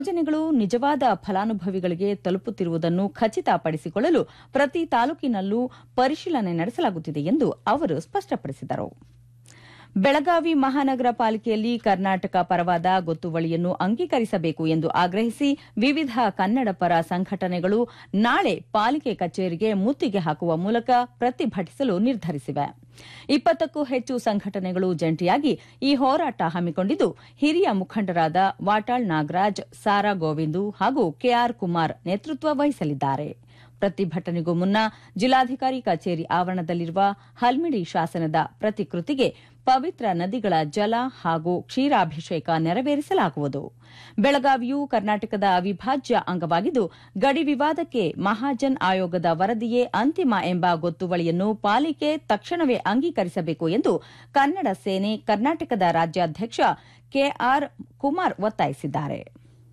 ಯೋಜನೆಗಳು ನಿಜವಾದ ಫಲಾನುಭವಿಗಳಿಗೆ ತಲುಪುತ್ತಿರುವುದನ್ನು ಖಚಿತಪಡಿಸಿಕೊಳ್ಳಲು ಪ್ರತಿ ತಾಲೂಕಿನಲ್ಲೂ ಪರಿಶೀಲನೆ ನಡೆಸಲಾಗುತ್ತಿದೆ ಎಂದು ಅವರು ಸ್ಪಷ್ಟಪಡಿಸಿದರು ಬೆಳಗಾವಿ ಮಹಾನಗರ ಪಾಲಿಕೆಯಲ್ಲಿ ಕರ್ನಾಟಕ ಪರವಾದ ಗೊತ್ತುವಳಿಯನ್ನು ಅಂಗೀಕರಿಸಬೇಕು ಎಂದು ಆಗ್ರಹಿಸಿ ವಿವಿಧ ಕನ್ನಡ ಪರ ಸಂಘಟನೆಗಳು ನಾಳೆ ಪಾಲಿಕೆ ಕಚೇರಿಗೆ ಮುತ್ತಿಗೆ ಹಾಕುವ ಮೂಲಕ ಪ್ರತಿಭಟಿಸಲು ನಿರ್ಧರಿಸಿವೆ ಇಪ್ಪತ್ತಕ್ಕೂ ಹೆಚ್ಚು ಸಂಘಟನೆಗಳು ಜಂಟಿಯಾಗಿ ಈ ಹೋರಾಟ ಹಮ್ಮಿಕೊಂಡಿದ್ದು ಹಿರಿಯ ಮುಖಂಡರಾದ ವಾಟಾಳ್ ನಾಗರಾಜ್ ಸಾರಾ ಗೋವಿಂದು ಹಾಗೂ ಕೆಆರ್ ಕುಮಾರ್ ನೇತೃತ್ವ ವಹಿಸಲಿದ್ದಾರೆ ಪ್ರತಿಭಟನೆಗೂ ಮುನ್ನ ಜಿಲ್ಲಾಧಿಕಾರಿ ಕಚೇರಿ ಆವರಣದಲ್ಲಿರುವ ಹಲ್ಮಿಡಿ ಶಾಸನದ ಪ್ರತಿಕೃತಿಗೆ ಪವಿತ್ರ ನದಿಗಳ ಜಲ ಹಾಗೂ ಕ್ಷೀರಾಭಿಷೇಕ ನೆರವೇರಿಸಲಾಗುವುದು ಬೆಳಗಾವಿಯು ಕರ್ನಾಟಕದ ಅವಿಭಾಜ್ಯ ಅಂಗವಾಗಿದ್ದು ಗಡಿ ವಿವಾದಕ್ಕೆ ಮಹಾಜನ್ ಆಯೋಗದ ವರದಿಯೇ ಅಂತಿಮ ಎಂಬ ಗೊತ್ತುವಳಿಯನ್ನು ಪಾಲಿಕೆ ತಕ್ಷಣವೇ ಅಂಗೀಕರಿಸಬೇಕು ಎಂದು ಕನ್ನಡ ಸೇನೆ ಕರ್ನಾಟಕದ ರಾಜ್ಯಾಧ್ಯಕ್ಷ ಕೆಆರ್ ಕುಮಾರ್ ಒತ್ತಾಯಿಸಿದ್ದಾರೆ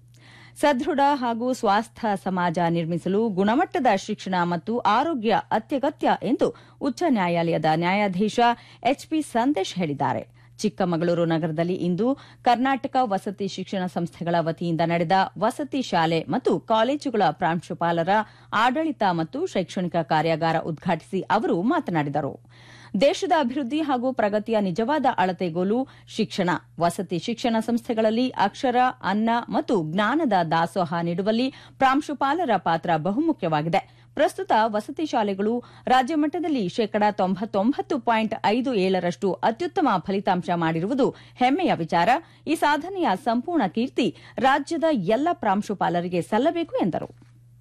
ಸದೃಢ ಹಾಗೂ ಸ್ವಾಸ್ಥ ಸಮಾಜ ನಿರ್ಮಿಸಲು ಗುಣಮಟ್ಟದ ಶಿಕ್ಷಣ ಮತ್ತು ಆರೋಗ್ಯ ಅತ್ಯಗತ್ಯ ಎಂದು ಉಚ್ಚ ನ್ಯಾಯಾಲಯದ ನ್ಯಾಯಾಧೀಶ ಎಚ್ಪಿ ಸಂದೇಶ್ ಹೇಳಿದ್ದಾರೆ ಚಿಕ್ಕಮಗಳೂರು ನಗರದಲ್ಲಿ ಇಂದು ಕರ್ನಾಟಕ ವಸತಿ ಶಿಕ್ಷಣ ಸಂಸ್ಥೆಗಳ ವತಿಯಿಂದ ನಡೆದ ವಸತಿ ಶಾಲೆ ಮತ್ತು ಕಾಲೇಜುಗಳ ಪ್ರಾಂಶುಪಾಲರ ಆಡಳಿತ ಮತ್ತು ಶೈಕ್ಷಣಿಕ ಕಾರ್ಯಾಗಾರ ಉದ್ಘಾಟಿಸಿ ಅವರು ಮಾತನಾಡಿದರು ದೇಶದ ಅಭಿವೃದ್ಧಿ ಹಾಗೂ ಪ್ರಗತಿಯ ನಿಜವಾದ ಅಳತೆಗೋಲು ಶಿಕ್ಷಣ ವಸತಿ ಶಿಕ್ಷಣ ಸಂಸ್ಥೆಗಳಲ್ಲಿ ಅಕ್ಷರ ಅನ್ನ ಮತ್ತು ಜ್ಞಾನದ ದಾಸೋಹ ನೀಡುವಲ್ಲಿ ಪ್ರಾಂಶುಪಾಲರ ಪಾತ್ರ ಬಹುಮುಖ್ಯವಾಗಿದೆ ಪ್ರಸ್ತುತ ವಸತಿ ಶಾಲೆಗಳು ರಾಜ್ಯ ಮಟ್ಟದಲ್ಲಿ ಶೇಕಡಾ ತೊಂಬತ್ತೊಂಬತ್ತು ಪಾಯಿಂಟ್ ಐದು ಏಳರಷ್ಟು ಅತ್ಯುತ್ತಮ ಫಲಿತಾಂಶ ಮಾಡಿರುವುದು ಹೆಮ್ಮೆಯ ವಿಚಾರ ಈ ಸಾಧನೆಯ ಸಂಪೂರ್ಣ ಕೀರ್ತಿ ರಾಜ್ಯದ ಎಲ್ಲ ಪ್ರಾಂಶುಪಾಲರಿಗೆ ಸಲ್ಲಬೇಕು ಎಂದರು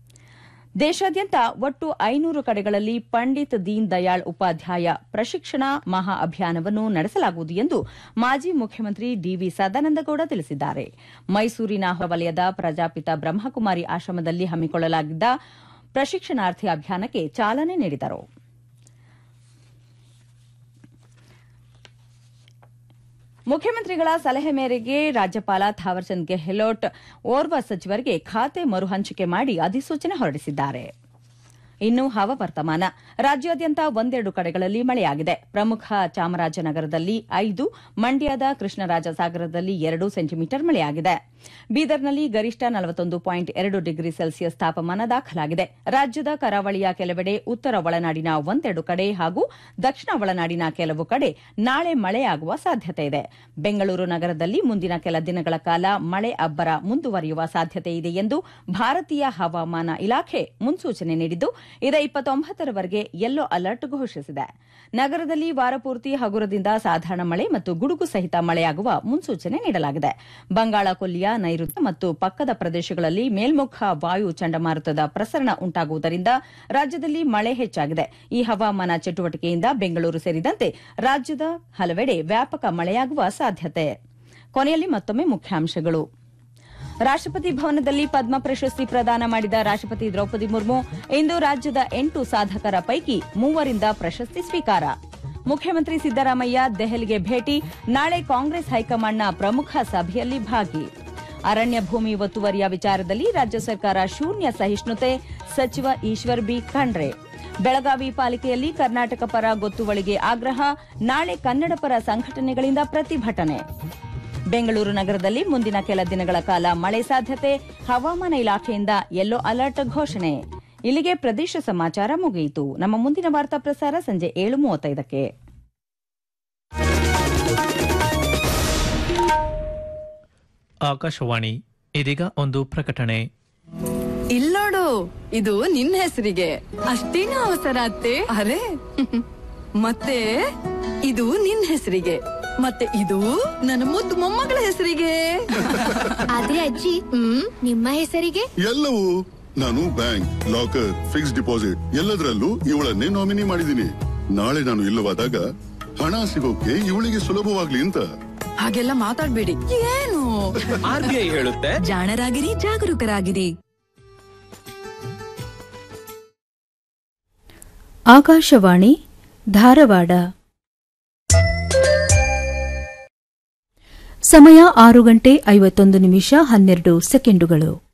ದೇಶಾದ್ಯಂತ ಒಟ್ಟು ಐನೂರು ಕಡೆಗಳಲ್ಲಿ ಪಂಡಿತ್ ದೀನ್ ದಯಾಳ್ ಉಪಾಧ್ಯಾಯ ಪ್ರಶಿಕ್ಷಣ ಮಹಾ ಅಭಿಯಾನವನ್ನು ನಡೆಸಲಾಗುವುದು ಎಂದು ಮಾಜಿ ಮುಖ್ಯಮಂತ್ರಿ ಡಿವಿ ಸದಾನಂದಗೌಡ ತಿಳಿಸಿದ್ದಾರೆ ಮೈಸೂರಿನ ಹೊರವಲಯದ ಪ್ರಜಾಪಿತ ಬ್ರಹ್ಮಕುಮಾರಿ ಆಶ್ರಮದಲ್ಲಿ ಹಮ್ಮಿಕೊಳ್ಳಲಾಗಿದ್ದ ಪ್ರಶಿಕ್ಷಣಾರ್ಥಿ ಅಭಿಯಾನಕ್ಕೆ ಚಾಲನೆ ನೀಡಿದರು ಮುಖ್ಯಮಂತ್ರಿಗಳ ಸಲಹೆ ಮೇರೆಗೆ ರಾಜ್ಯಪಾಲ ಥಾವರ್ಚಂದ್ ಗೆಹ್ಲೋಟ್ ಓರ್ವ ಸಚಿವರಿಗೆ ಖಾತೆ ಮರುಹಂಚಿಕೆ ಮಾಡಿ ಅಧಿಸೂಚನೆ ಹೊರಡಿಸಿದ್ದಾರೆ ಇನ್ನು ಹವಾವರ್ತಮಾನ ರಾಜ್ಯಾದ್ಯಂತ ಒಂದೆರಡು ಕಡೆಗಳಲ್ಲಿ ಮಳೆಯಾಗಿದೆ ಪ್ರಮುಖ ಚಾಮರಾಜನಗರದಲ್ಲಿ ಐದು ಮಂಡ್ಯದ ಕೃಷ್ಣರಾಜಸಾಗರದಲ್ಲಿ ಎರಡು ಸೆಂಟಿಮೀಟರ್ ಮಳೆಯಾಗಿದೆ ಬೀದರ್ನಲ್ಲಿ ಗರಿಷ್ಠ ನಲವತ್ತೊಂದು ಪಾಯಿಂಟ್ ಎರಡು ಡಿಗ್ರಿ ಸೆಲ್ಸಿಯಸ್ ತಾಪಮಾನ ದಾಖಲಾಗಿದೆ ರಾಜ್ಯದ ಕರಾವಳಿಯ ಕೆಲವೆಡೆ ಉತ್ತರ ಒಳನಾಡಿನ ಒಂದೆರಡು ಕಡೆ ಹಾಗೂ ದಕ್ಷಿಣ ಒಳನಾಡಿನ ಕೆಲವು ಕಡೆ ನಾಳೆ ಮಳೆಯಾಗುವ ಸಾಧ್ಯತೆ ಇದೆ ಬೆಂಗಳೂರು ನಗರದಲ್ಲಿ ಮುಂದಿನ ಕೆಲ ದಿನಗಳ ಕಾಲ ಮಳೆ ಅಬ್ಬರ ಮುಂದುವರಿಯುವ ಸಾಧ್ಯತೆ ಇದೆ ಎಂದು ಭಾರತೀಯ ಹವಾಮಾನ ಇಲಾಖೆ ಮುನ್ಸೂಚನೆ ನೀಡಿದ್ದು ಇದೇ ಇಪ್ಪತ್ತೊಂಬತ್ತರವರೆಗೆ ಯೆಲ್ಲೋ ಅಲರ್ಟ್ ಘೋಷಿಸಿದೆ ನಗರದಲ್ಲಿ ವಾರಪೂರ್ತಿ ಹಗುರದಿಂದ ಸಾಧಾರಣ ಮಳೆ ಮತ್ತು ಗುಡುಗು ಸಹಿತ ಮಳೆಯಾಗುವ ಮುನ್ಸೂಚನೆ ನೀಡಲಾಗಿದೆ ಬಂಗಾಳ ಕೊಲ್ಲಿಯ ನೈಋತ್ಯ ಮತ್ತು ಪಕ್ಕದ ಪ್ರದೇಶಗಳಲ್ಲಿ ಮೇಲ್ಮುಖ ವಾಯು ಚಂಡಮಾರುತದ ಪ್ರಸರಣ ಉಂಟಾಗುವುದರಿಂದ ರಾಜ್ಯದಲ್ಲಿ ಮಳೆ ಹೆಚ್ಚಾಗಿದೆ ಈ ಹವಾಮಾನ ಚಟುವಟಿಕೆಯಿಂದ ಬೆಂಗಳೂರು ಸೇರಿದಂತೆ ರಾಜ್ಯದ ಹಲವೆಡೆ ವ್ಯಾಪಕ ಮಳೆಯಾಗುವ ಸಾಧ್ಯತೆ ಕೊನೆಯಲ್ಲಿ ಮತ್ತೊಮ್ಮೆ ಮುಖ್ಯಾಂಶಗಳು ರಾಷ್ಟ್ರಪತಿ ಭವನದಲ್ಲಿ ಪದ್ಮ ಪ್ರಶಸ್ತಿ ಪ್ರದಾನ ಮಾಡಿದ ರಾಷ್ಟ್ರಪತಿ ದ್ರೌಪದಿ ಮುರ್ಮು ಇಂದು ರಾಜ್ಯದ ಎಂಟು ಸಾಧಕರ ಪೈಕಿ ಮೂವರಿಂದ ಪ್ರಶಸ್ತಿ ಸ್ವೀಕಾರ ಮುಖ್ಯಮಂತ್ರಿ ಸಿದ್ದರಾಮಯ್ಯ ದೆಹಲಿಗೆ ಭೇಟಿ ನಾಳೆ ಕಾಂಗ್ರೆಸ್ ಹೈಕಮಾಂಡ್ನ ಪ್ರಮುಖ ಸಭೆಯಲ್ಲಿ ಭಾಗಿ ಅರಣ್ಯ ಭೂಮಿ ಒತ್ತುವರಿಯ ವಿಚಾರದಲ್ಲಿ ರಾಜ್ಯ ಸರ್ಕಾರ ಶೂನ್ಯ ಸಹಿಷ್ಣುತೆ ಸಚಿವ ಈಶ್ವರ್ ಬಿ ಖಂಡ್ರೆ ಬೆಳಗಾವಿ ಪಾಲಿಕೆಯಲ್ಲಿ ಕರ್ನಾಟಕ ಪರ ಗೊತ್ತುವಳಿಗೆ ಆಗ್ರಹ ನಾಳೆ ಕನ್ನಡ ಪರ ಸಂಘಟನೆಗಳಿಂದ ಪ್ರತಿಭಟನೆ ಬೆಂಗಳೂರು ನಗರದಲ್ಲಿ ಮುಂದಿನ ಕೆಲ ದಿನಗಳ ಕಾಲ ಮಳೆ ಸಾಧ್ಯತೆ ಹವಾಮಾನ ಇಲಾಖೆಯಿಂದ ಯೆಲ್ಲೋ ಅಲರ್ಟ್ ಘೋಷಣೆ ಇಲ್ಲಿಗೆ ಪ್ರದೇಶ ಸಮಾಚಾರ ಮುಗಿಯಿತು ನಮ್ಮ ಮುಂದಿನ ವಾರ್ತಾ ಪ್ರಸಾರ ಸಂಜೆ ಏಳು ಮೂವತ್ತೈದಕ್ಕೆ ಆಕಾಶವಾಣಿ ಇದೀಗ ಒಂದು ಪ್ರಕಟಣೆ ಇಲ್ಲೋಡು ಇದು ನಿನ್ ಹೆಸರಿಗೆ ಅಷ್ಟೇನು ಅವಸರ ಅತ್ತೆ ಅರೆ ಮತ್ತೆ ಇದು ನಿನ್ ಹೆಸರಿಗೆ ಮತ್ತೆ ಇದು ನನ್ನ ಮುದ್ದು ಮೊಮ್ಮಗಳ ಹೆಸರಿಗೆ ಆದ್ರೆ ಅಜ್ಜಿ ಹ್ಮ್ ನಿಮ್ಮ ಹೆಸರಿಗೆ ಎಲ್ಲವೂ ನಾನು ಬ್ಯಾಂಕ್ ಲಾಕರ್ ಫಿಕ್ಸ್ ಡಿಪಾಸಿಟ್ ಎಲ್ಲದರಲ್ಲೂ ಇವಳನ್ನೇ ನಾಮಿನಿ ಮಾಡಿದ್ದೀನಿ ನಾಳೆ ನಾನು ಇಲ್ಲವಾದಾಗ ಹಣ ಸಿಗೋಕೆ ಇವಳಿಗೆ ಸುಲಭವಾಗ್ಲಿ ಅಂತ ಹಾಗೆಲ್ಲ ಮಾತಾಡ್ಬೇಡಿ ಏನು ಆರ್ ಬಿ ಐ ಹೇಳುತ್ತೆ ಜಾಣರಾಗಿರಿ ಜಾಗರೂಕರಾಗಿರಿ ಆಕಾಶವಾಣಿ ಧಾರವಾಡ ಸಮಯ ಆರು ಗಂಟೆ ಐವತ್ತೊಂದು ನಿಮಿಷ ಹನ್ನೆರಡು ಸೆಕೆಂಡುಗಳು